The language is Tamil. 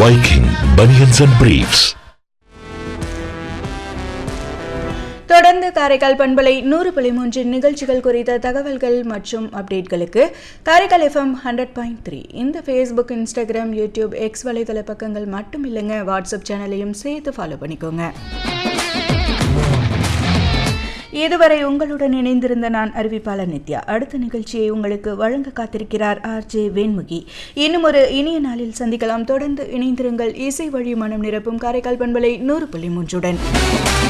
Viking Bunions and Briefs. தொடர்ந்து காரைக்கால் பண்பலை நூறு புள்ளி மூன்றின் நிகழ்ச்சிகள் குறித்த தகவல்கள் மற்றும் அப்டேட்களுக்கு Karaikal FM hundred point three இந்த ஃபேஸ்புக் இன்ஸ்டாகிராம் யூடியூப் எக்ஸ் வலைதள பக்கங்கள் மட்டும் இல்லைங்க வாட்ஸ்அப் சேனலையும் சேர்த்து ஃபாலோ பண்ணிக்கோங்க இதுவரை உங்களுடன் இணைந்திருந்த நான் அறிவிப்பாளர் நித்யா அடுத்த நிகழ்ச்சியை உங்களுக்கு வழங்க காத்திருக்கிறார் ஆர் ஜே வேண்முகி இன்னும் ஒரு இனிய நாளில் சந்திக்கலாம் தொடர்ந்து இணைந்திருங்கள் இசை வழி மனம் நிரப்பும் காரைக்கால் பண்பலை நூறு புள்ளி மூன்றுடன்